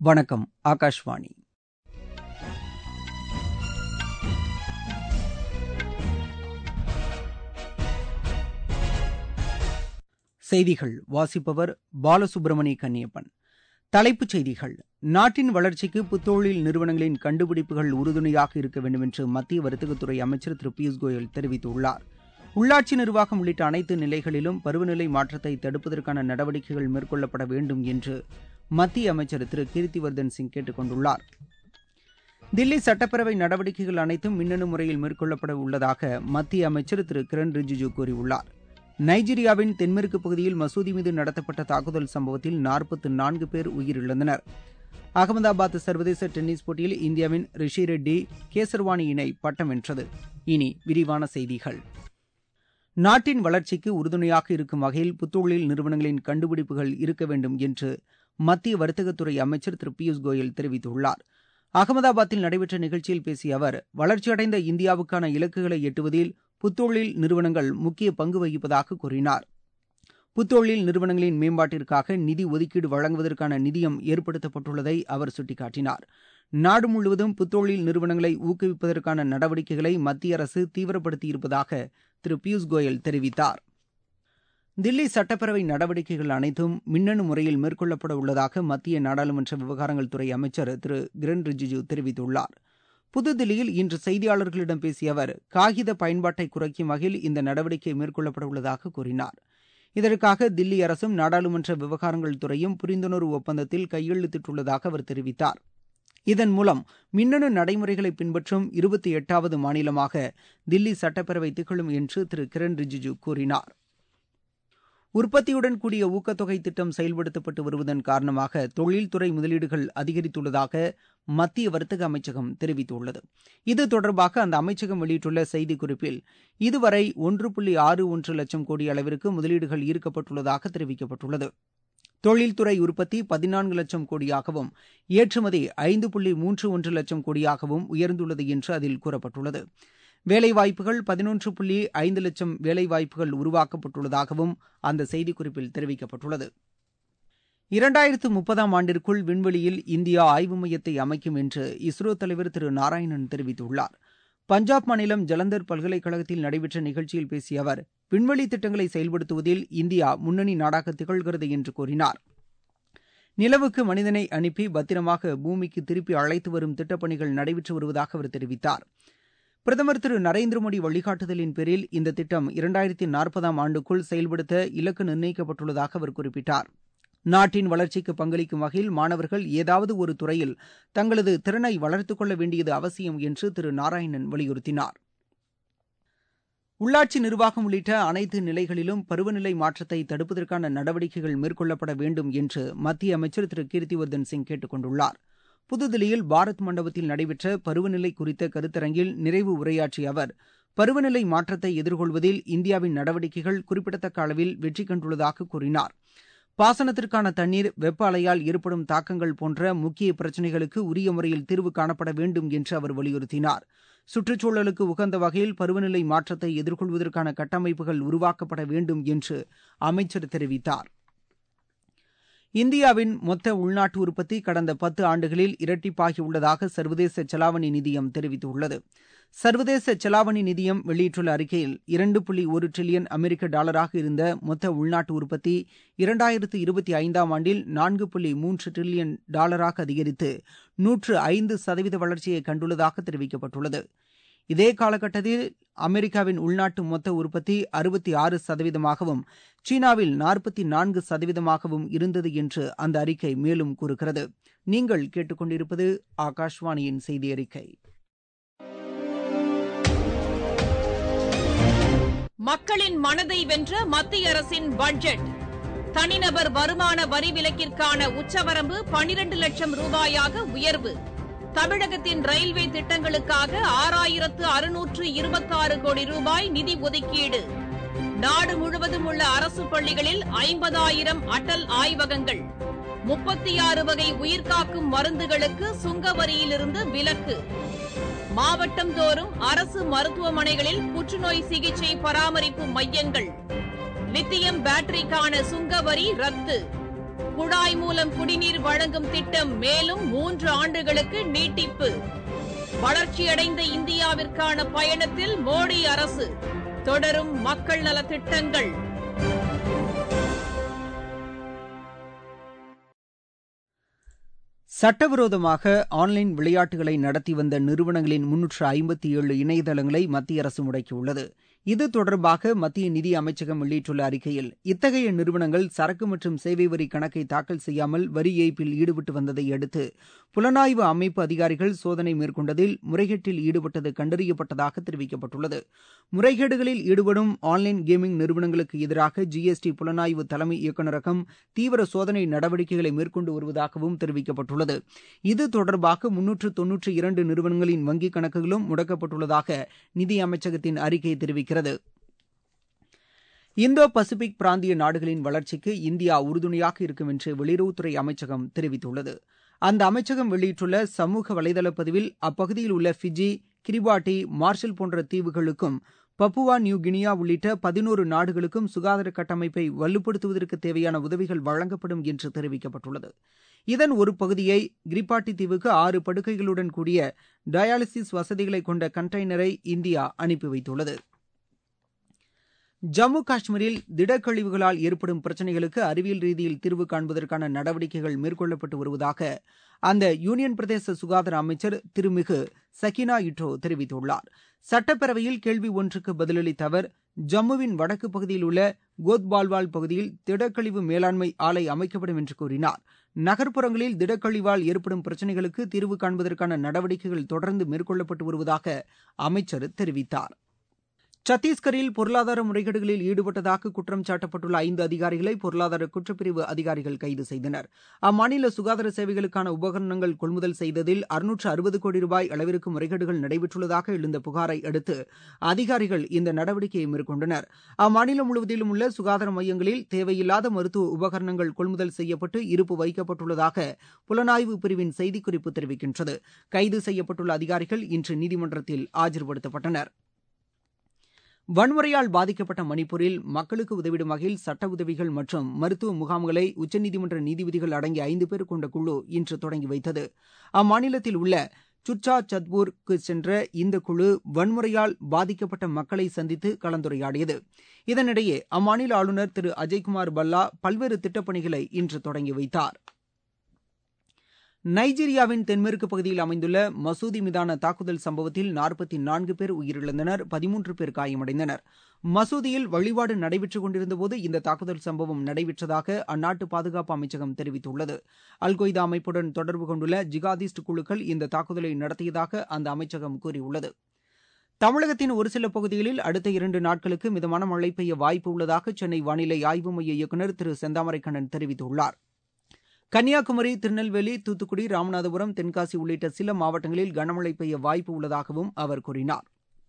வணக்கம் ஆகாஷ்வாணி செய்திகள் வாசிப்பவர் பாலசுப்ரமணி கன்னியப்பன் தலைப்புச் செய்திகள் நாட்டின் வளர்ச்சிக்கு புத்தொழில் நிறுவனங்களின் கண்டுபிடிப்புகள் உறுதுணையாக இருக்க வேண்டும் என்று மத்திய வர்த்தகத்துறை அமைச்சர் திரு பியூஷ் கோயல் தெரிவித்துள்ளார் உள்ளாட்சி நிர்வாகம் உள்ளிட்ட அனைத்து நிலைகளிலும் பருவநிலை மாற்றத்தை தடுப்பதற்கான நடவடிக்கைகள் மேற்கொள்ளப்பட வேண்டும் என்று மத்திய அமைச்சர் திரு கீர்த்திவர்தன் சிங் கேட்டுக் கொண்டுள்ளார் தில்லி சட்டப்பேரவை நடவடிக்கைகள் அனைத்தும் மின்னணு முறையில் மேற்கொள்ளப்பட உள்ளதாக மத்திய அமைச்சர் திரு கிரண் ரிஜிஜு கூறியுள்ளார் நைஜீரியாவின் தென்மேற்கு பகுதியில் மசூதி மீது நடத்தப்பட்ட தாக்குதல் சம்பவத்தில் நாற்பத்து நான்கு பேர் உயிரிழந்தனர் அகமதாபாத் சர்வதேச டென்னிஸ் போட்டியில் இந்தியாவின் ரிஷி ரெட்டி கேசர்வானி இணை பட்டம் வென்றது இனி விரிவான செய்திகள் நாட்டின் வளர்ச்சிக்கு உறுதுணையாக இருக்கும் வகையில் புத்தொழில் நிறுவனங்களின் கண்டுபிடிப்புகள் இருக்க வேண்டும் என்று மத்திய வர்த்தகத்துறை அமைச்சர் திரு பியூஷ் கோயல் தெரிவித்துள்ளார் அகமதாபாத்தில் நடைபெற்ற நிகழ்ச்சியில் பேசிய அவர் வளர்ச்சியடைந்த இந்தியாவுக்கான இலக்குகளை எட்டுவதில் புத்தொழில் நிறுவனங்கள் முக்கிய பங்கு வகிப்பதாக கூறினார் புத்தொழில் நிறுவனங்களின் மேம்பாட்டிற்காக நிதி ஒதுக்கீடு வழங்குவதற்கான நிதியம் ஏற்படுத்தப்பட்டுள்ளதை அவர் சுட்டிக்காட்டினார் நாடு முழுவதும் புத்தொழில் நிறுவனங்களை ஊக்குவிப்பதற்கான நடவடிக்கைகளை மத்திய அரசு தீவிரப்படுத்தியிருப்பதாக திரு பியூஷ் கோயல் தெரிவித்தார் தில்லி சட்டப்பேரவை நடவடிக்கைகள் அனைத்தும் மின்னணு முறையில் மேற்கொள்ளப்பட உள்ளதாக மத்திய நாடாளுமன்ற விவகாரங்கள் துறை அமைச்சர் திரு கிரண் ரிஜிஜு தெரிவித்துள்ளார் புதுதில்லியில் இன்று செய்தியாளர்களிடம் பேசிய அவர் காகித பயன்பாட்டை குறைக்கும் வகையில் இந்த நடவடிக்கை மேற்கொள்ளப்பட உள்ளதாக கூறினார் இதற்காக தில்லி அரசும் நாடாளுமன்ற விவகாரங்கள் துறையும் புரிந்துணர்வு ஒப்பந்தத்தில் கையெழுத்திட்டுள்ளதாக அவர் தெரிவித்தார் இதன் மூலம் மின்னணு நடைமுறைகளை பின்பற்றும் இருபத்தி எட்டாவது மாநிலமாக தில்லி சட்டப்பேரவை திகழும் என்று திரு கிரண் ரிஜிஜு கூறினார் உற்பத்தியுடன் கூடிய ஊக்கத்தொகை திட்டம் செயல்படுத்தப்பட்டு வருவதன் காரணமாக தொழில்துறை முதலீடுகள் அதிகரித்துள்ளதாக மத்திய வர்த்தக அமைச்சகம் தெரிவித்துள்ளது இது தொடர்பாக அந்த அமைச்சகம் வெளியிட்டுள்ள செய்திக்குறிப்பில் இதுவரை ஒன்று புள்ளி ஆறு ஒன்று லட்சம் கோடி அளவிற்கு முதலீடுகள் ஈர்க்கப்பட்டுள்ளதாக தெரிவிக்கப்பட்டுள்ளது தொழில்துறை உற்பத்தி பதினான்கு லட்சம் கோடியாகவும் ஏற்றுமதி ஐந்து புள்ளி மூன்று ஒன்று லட்சம் கோடியாகவும் உயர்ந்துள்ளது என்று அதில் கூறப்பட்டுள்ளது வேலைவாய்ப்புகள் பதினொன்று புள்ளி ஐந்து லட்சம் வேலைவாய்ப்புகள் உருவாக்கப்பட்டுள்ளதாகவும் அந்த செய்திக்குறிப்பில் தெரிவிக்கப்பட்டுள்ளது இரண்டாயிரத்து முப்பதாம் ஆண்டிற்குள் விண்வெளியில் இந்தியா ஆய்வு மையத்தை அமைக்கும் என்று இஸ்ரோ தலைவர் திரு நாராயணன் தெரிவித்துள்ளார் பஞ்சாப் மாநிலம் ஜலந்தர் பல்கலைக்கழகத்தில் நடைபெற்ற நிகழ்ச்சியில் பேசிய அவர் விண்வெளி திட்டங்களை செயல்படுத்துவதில் இந்தியா முன்னணி நாடாக திகழ்கிறது என்று கூறினார் நிலவுக்கு மனிதனை அனுப்பி பத்திரமாக பூமிக்கு திருப்பி அழைத்து வரும் திட்டப்பணிகள் நடைபெற்று வருவதாக அவர் தெரிவித்தார் பிரதமர் திரு நரேந்திர மோடி வழிகாட்டுதலின் பேரில் இந்த திட்டம் இரண்டாயிரத்தி நாற்பதாம் ஆண்டுக்குள் செயல்படுத்த இலக்கு நிர்ணயிக்கப்பட்டுள்ளதாக அவர் குறிப்பிட்டார் நாட்டின் வளர்ச்சிக்கு பங்களிக்கும் வகையில் மாணவர்கள் ஏதாவது ஒரு துறையில் தங்களது திறனை வளர்த்துக் கொள்ள வேண்டியது அவசியம் என்று திரு நாராயணன் வலியுறுத்தினார் உள்ளாட்சி நிர்வாகம் உள்ளிட்ட அனைத்து நிலைகளிலும் பருவநிலை மாற்றத்தை தடுப்பதற்கான நடவடிக்கைகள் மேற்கொள்ளப்பட வேண்டும் என்று மத்திய அமைச்சர் திரு கீர்த்திவர்தன் சிங் கேட்டுக் கொண்டுள்ளார் புதுதில்லியில் பாரத் மண்டபத்தில் நடைபெற்ற பருவநிலை குறித்த கருத்தரங்கில் நிறைவு உரையாற்றிய அவர் பருவநிலை மாற்றத்தை எதிர்கொள்வதில் இந்தியாவின் நடவடிக்கைகள் குறிப்பிடத்தக்க அளவில் வெற்றி கண்டுள்ளதாக கூறினார் பாசனத்திற்கான தண்ணீர் வெப்ப அலையால் ஏற்படும் தாக்கங்கள் போன்ற முக்கிய பிரச்சினைகளுக்கு உரிய முறையில் தீர்வு காணப்பட வேண்டும் என்று அவர் வலியுறுத்தினார் சுற்றுச்சூழலுக்கு உகந்த வகையில் பருவநிலை மாற்றத்தை எதிர்கொள்வதற்கான கட்டமைப்புகள் உருவாக்கப்பட வேண்டும் என்று அமைச்சர் தெரிவித்தார் இந்தியாவின் மொத்த உள்நாட்டு உற்பத்தி கடந்த பத்து ஆண்டுகளில் இரட்டிப்பாகியுள்ளதாக சர்வதேச செலாவணி நிதியம் தெரிவித்துள்ளது சர்வதேச செலாவணி நிதியம் வெளியிட்டுள்ள அறிக்கையில் இரண்டு புள்ளி ஒரு டிரில்லியன் அமெரிக்க டாலராக இருந்த மொத்த உள்நாட்டு உற்பத்தி இரண்டாயிரத்து இருபத்தி ஐந்தாம் ஆண்டில் நான்கு புள்ளி மூன்று டிரில்லியன் டாலராக அதிகரித்து நூற்று ஐந்து சதவீத வளர்ச்சியை கண்டுள்ளதாக தெரிவிக்கப்பட்டுள்ளது இதே காலகட்டத்தில் அமெரிக்காவின் உள்நாட்டு மொத்த உற்பத்தி அறுபத்தி ஆறு சதவீதமாகவும் சீனாவில் நாற்பத்தி நான்கு சதவீதமாகவும் இருந்தது என்று அந்த அறிக்கை மேலும் கூறுகிறது நீங்கள் கேட்டுக்கொண்டிருப்பது ஆகாஷ்வாணியின் செய்தி அறிக்கை மக்களின் மனதை வென்ற மத்திய அரசின் பட்ஜெட் தனிநபர் வருமான வரி விலக்கிற்கான உச்சவரம்பு பனிரண்டு லட்சம் ரூபாயாக உயர்வு தமிழகத்தின் ரயில்வே திட்டங்களுக்காக ஆறாயிரத்து அறுநூற்று இருபத்தாறு கோடி ரூபாய் நிதி ஒதுக்கீடு நாடு முழுவதும் உள்ள அரசு பள்ளிகளில் ஐம்பதாயிரம் அடல் ஆய்வகங்கள் முப்பத்தி ஆறு வகை உயிர்காக்கும் மருந்துகளுக்கு சுங்க வரியிலிருந்து விலக்கு மாவட்டம் தோறும் அரசு மருத்துவமனைகளில் புற்றுநோய் சிகிச்சை பராமரிப்பு மையங்கள் லித்தியம் பேட்டரிக்கான சுங்க வரி ரத்து குழாய் மூலம் குடிநீர் வழங்கும் திட்டம் மேலும் மூன்று ஆண்டுகளுக்கு நீட்டிப்பு வளர்ச்சியடைந்த இந்தியாவிற்கான பயணத்தில் மோடி அரசு தொடரும் மக்கள் நலத் திட்டங்கள் சட்டவிரோதமாக ஆன்லைன் விளையாட்டுகளை நடத்தி வந்த நிறுவனங்களின் முன்னூற்று ஐம்பத்தி ஏழு இணையதளங்களை மத்திய அரசு முடக்கியுள்ளது இது தொடர்பாக மத்திய நிதி அமைச்சகம் வெளியிட்டுள்ள அறிக்கையில் இத்தகைய நிறுவனங்கள் சரக்கு மற்றும் சேவை வரி கணக்கை தாக்கல் செய்யாமல் வரி ஏய்ப்பில் ஈடுபட்டு வந்ததை அடுத்து புலனாய்வு அமைப்பு அதிகாரிகள் சோதனை மேற்கொண்டதில் முறைகேட்டில் ஈடுபட்டது கண்டறியப்பட்டதாக தெரிவிக்கப்பட்டுள்ளது முறைகேடுகளில் ஈடுபடும் ஆன்லைன் கேமிங் நிறுவனங்களுக்கு எதிராக ஜிஎஸ்டி புலனாய்வு தலைமை இயக்குநரகம் தீவிர சோதனை நடவடிக்கைகளை மேற்கொண்டு வருவதாகவும் தெரிவிக்கப்பட்டுள்ளது இது தொடர்பாக முன்னூற்று தொன்னூற்றி இரண்டு நிறுவனங்களின் வங்கிக் கணக்குகளும் முடக்கப்பட்டுள்ளதாக நிதி அமைச்சகத்தின் அறிக்கை தெரிவிக்கிறது இந்தோ பசிபிக் பிராந்திய நாடுகளின் வளர்ச்சிக்கு இந்தியா உறுதுணையாக இருக்கும் என்று வெளியுறவுத்துறை அமைச்சகம் தெரிவித்துள்ளது அந்த அமைச்சகம் வெளியிட்டுள்ள சமூக வலைதள பதிவில் அப்பகுதியில் உள்ள ஃபிஜி கிரிபாட்டி மார்ஷல் போன்ற தீவுகளுக்கும் பப்புவா நியூ கினியா உள்ளிட்ட பதினோரு நாடுகளுக்கும் சுகாதார கட்டமைப்பை வலுப்படுத்துவதற்கு தேவையான உதவிகள் வழங்கப்படும் என்று தெரிவிக்கப்பட்டுள்ளது இதன் ஒரு பகுதியை கிரிபாட்டி தீவுக்கு ஆறு படுக்கைகளுடன் கூடிய டயாலிசிஸ் வசதிகளை கொண்ட கண்டெய்னரை இந்தியா அனுப்பி வைத்துள்ளது ஜம்மு காஷ்மீரில் திடக்கழிவுகளால் ஏற்படும் பிரச்சினைகளுக்கு அறிவியல் ரீதியில் தீர்வு காண்பதற்கான நடவடிக்கைகள் மேற்கொள்ளப்பட்டு வருவதாக அந்த யூனியன் பிரதேச சுகாதார அமைச்சர் திருமிகு சகினா இட்ரோ தெரிவித்துள்ளார் சட்டப்பேரவையில் கேள்வி ஒன்றுக்கு பதிலளித்த அவர் ஜம்முவின் வடக்கு பகுதியில் உள்ள கோத்பால்வால் பகுதியில் திடக்கழிவு மேலாண்மை ஆலை அமைக்கப்படும் என்று கூறினார் நகர்ப்புறங்களில் திடக்கழிவால் ஏற்படும் பிரச்சினைகளுக்கு தீர்வு காண்பதற்கான நடவடிக்கைகள் தொடர்ந்து மேற்கொள்ளப்பட்டு வருவதாக அமைச்சர் தெரிவித்தார் சத்தீஸ்கரில் பொருளாதார முறைகேடுகளில் ஈடுபட்டதாக குற்றம் சாட்டப்பட்டுள்ள ஐந்து அதிகாரிகளை பொருளாதார குற்றப்பிரிவு அதிகாரிகள் கைது செய்தனர் அம்மாநில சுகாதார சேவைகளுக்கான உபகரணங்கள் கொள்முதல் செய்ததில் அறுநூற்று அறுபது கோடி ரூபாய் அளவிற்கு முறைகேடுகள் நடைபெற்றுள்ளதாக எழுந்த புகாரை அடுத்து அதிகாரிகள் இந்த நடவடிக்கையை மேற்கொண்டனர் அம்மாநிலம் முழுவதிலும் உள்ள சுகாதார மையங்களில் தேவையில்லாத மருத்துவ உபகரணங்கள் கொள்முதல் செய்யப்பட்டு இருப்பு வைக்கப்பட்டுள்ளதாக புலனாய்வு பிரிவின் செய்திக்குறிப்பு தெரிவிக்கின்றது கைது செய்யப்பட்டுள்ள அதிகாரிகள் இன்று நீதிமன்றத்தில் ஆஜர்படுத்தப்பட்டனர் வன்முறையால் பாதிக்கப்பட்ட மணிப்பூரில் மக்களுக்கு உதவிடும் வகையில் சட்ட உதவிகள் மற்றும் மருத்துவ முகாம்களை உச்சநீதிமன்ற நீதிபதிகள் அடங்கிய ஐந்து பேர் கொண்ட குழு இன்று தொடங்கி வைத்தது அம்மாநிலத்தில் உள்ள சுட்சா சத்பூருக்கு சென்ற இந்த குழு வன்முறையால் பாதிக்கப்பட்ட மக்களை சந்தித்து கலந்துரையாடியது இதனிடையே அம்மாநில ஆளுநர் திரு அஜய்குமார் பல்லா பல்வேறு திட்டப்பணிகளை இன்று தொடங்கி வைத்தார் நைஜீரியாவின் தென்மேற்கு பகுதியில் அமைந்துள்ள மசூதி மீதான தாக்குதல் சம்பவத்தில் நாற்பத்தி நான்கு பேர் உயிரிழந்தனர் பதிமூன்று பேர் காயமடைந்தனர் மசூதியில் வழிபாடு நடைபெற்றுக் கொண்டிருந்தபோது இந்த தாக்குதல் சம்பவம் நடைபெற்றதாக அந்நாட்டு பாதுகாப்பு அமைச்சகம் தெரிவித்துள்ளது அல்கொய்தா அமைப்புடன் தொடர்பு கொண்டுள்ள ஜிகாதிஸ்ட் குழுக்கள் இந்த தாக்குதலை நடத்தியதாக அந்த அமைச்சகம் கூறியுள்ளது தமிழகத்தின் ஒரு சில பகுதிகளில் அடுத்த இரண்டு நாட்களுக்கு மிதமான மழை பெய்ய வாய்ப்பு உள்ளதாக சென்னை வானிலை ஆய்வு மைய இயக்குநர் திரு செந்தாமரைக்கண்ணன் தெரிவித்துள்ளார் கன்னியாகுமரி திருநெல்வேலி தூத்துக்குடி ராமநாதபுரம் தென்காசி உள்ளிட்ட சில மாவட்டங்களில் கனமழை பெய்ய வாய்ப்பு உள்ளதாகவும் அவர் கூறினார்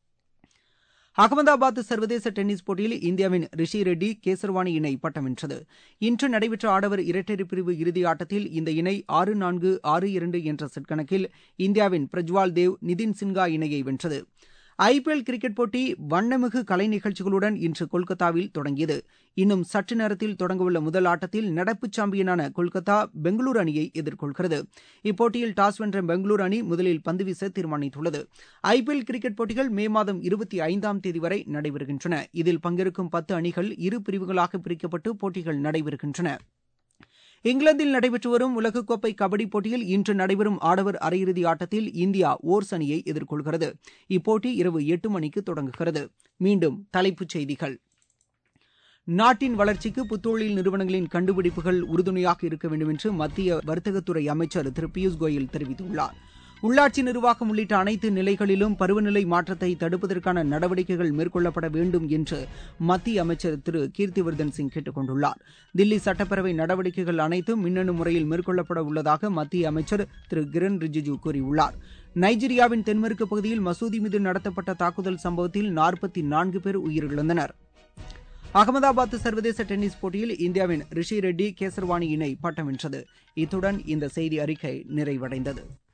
அகமதாபாத் சர்வதேச டென்னிஸ் போட்டியில் இந்தியாவின் ரிஷி ரெட்டி கேசர்வானி இணை பட்டம் வென்றது இன்று நடைபெற்ற ஆடவர் இரட்டையர் பிரிவு இறுதி ஆட்டத்தில் இந்த இணை ஆறு நான்கு ஆறு இரண்டு என்ற செட் கணக்கில் இந்தியாவின் பிரஜ்வால் தேவ் நிதின் சின்ஹா இணையை வென்றது ஐபிஎல் கிரிக்கெட் போட்டி வண்ணமிகு கலை நிகழ்ச்சிகளுடன் இன்று கொல்கத்தாவில் தொடங்கியது இன்னும் சற்று நேரத்தில் தொடங்கவுள்ள முதல் ஆட்டத்தில் நடப்பு சாம்பியனான கொல்கத்தா பெங்களூரு அணியை எதிர்கொள்கிறது இப்போட்டியில் டாஸ் வென்ற பெங்களூரு அணி முதலில் பந்து வீச தீர்மானித்துள்ளது ஐபிஎல் கிரிக்கெட் போட்டிகள் மே மாதம் இருபத்தி ஐந்தாம் தேதி வரை நடைபெறுகின்றன இதில் பங்கேற்கும் பத்து அணிகள் இரு பிரிவுகளாக பிரிக்கப்பட்டு போட்டிகள் நடைபெறுகின்றன இங்கிலாந்தில் நடைபெற்று வரும் உலகக்கோப்பை கபடி போட்டியில் இன்று நடைபெறும் ஆடவர் அரையிறுதி ஆட்டத்தில் இந்தியா ஓர்ஸ் அணியை எதிர்கொள்கிறது இப்போட்டி இரவு எட்டு மணிக்கு தொடங்குகிறது மீண்டும் தலைப்புச் செய்திகள் நாட்டின் வளர்ச்சிக்கு புத்தொழில் நிறுவனங்களின் கண்டுபிடிப்புகள் உறுதுணையாக இருக்க வேண்டும் என்று மத்திய வர்த்தகத்துறை அமைச்சர் திரு பியூஷ் கோயல் தெரிவித்துள்ளார் உள்ளாட்சி நிர்வாகம் உள்ளிட்ட அனைத்து நிலைகளிலும் பருவநிலை மாற்றத்தை தடுப்பதற்கான நடவடிக்கைகள் மேற்கொள்ளப்பட வேண்டும் என்று மத்திய அமைச்சர் திரு கீர்த்திவர்தன் சிங் கேட்டுக் கொண்டுள்ளார் தில்லி சட்டப்பேரவை நடவடிக்கைகள் அனைத்தும் மின்னணு முறையில் மேற்கொள்ளப்பட உள்ளதாக மத்திய அமைச்சர் திரு கிரண் ரிஜிஜு கூறியுள்ளார் நைஜீரியாவின் தென்மேற்கு பகுதியில் மசூதி மீது நடத்தப்பட்ட தாக்குதல் சம்பவத்தில் நாற்பத்தி நான்கு பேர் உயிரிழந்தனர் அகமதாபாத் சர்வதேச டென்னிஸ் போட்டியில் இந்தியாவின் ரிஷி ரெட்டி கேசர்வானி இணை பட்டம் வென்றது இத்துடன் இந்த செய்தி அறிக்கை நிறைவடைந்தது